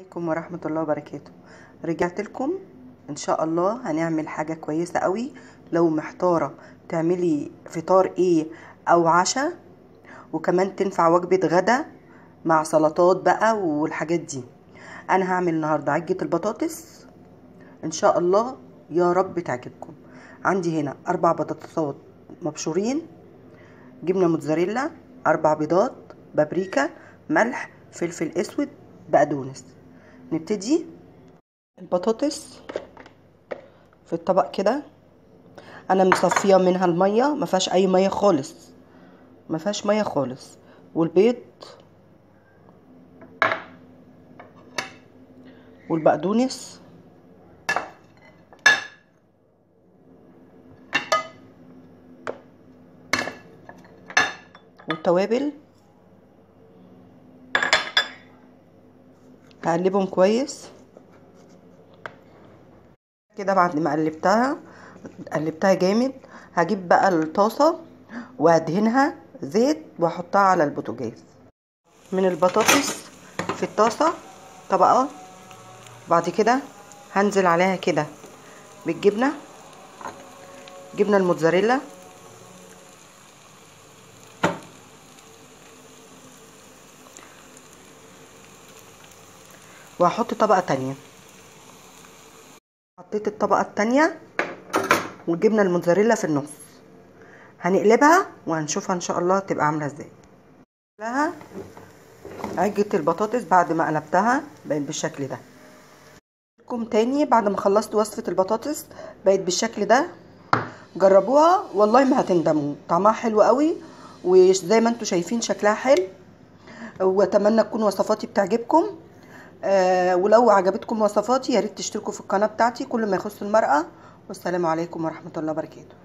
عليكم ورحمة الله وبركاته رجعت لكم ان شاء الله هنعمل حاجة كويسة قوي لو محتارة تعملي فطار ايه او عشاء وكمان تنفع وجبة غدا مع سلطات بقى والحاجات دي انا هعمل النهاردة عجة البطاطس ان شاء الله يا رب تعجبكم عندي هنا اربع بطاطسات مبشورين جبنة موتزاريلا اربع بيضات بابريكا ملح فلفل اسود بقدونس نبتدي البطاطس في الطبق كده انا مصفيه منها الميه ما فيهاش اي ميه خالص ما فيهاش ميه خالص والبيض والبقدونس والتوابل هقلبهم كويس كده بعد ما قلبتها قلبتها جامد هجيب بقى الطاسة وادهنها زيت واحطها على البوتاجاز من البطاطس في الطاسة طبقة بعد كده هنزل عليها كده بالجبنة جبنة الموتزاريلا وهحط طبقة تانية حطيت الطبقة التانية والجبنة الموتزاريلا في النص هنقلبها وهنشوفها ان شاء الله تبقى عاملة ازاي لها عجة البطاطس بعد ما قلبتها بقت بالشكل ده لكم تاني بعد ما خلصت وصفة البطاطس بقت بالشكل ده جربوها والله ما هتندموا طعمها حلو قوي وزي ما انتم شايفين شكلها حلو واتمنى تكون وصفاتي بتعجبكم آه ولو عجبتكم وصفاتي يا ريت تشتركوا في القناه بتاعتي كل ما يخص المرأة والسلام عليكم ورحمه الله وبركاته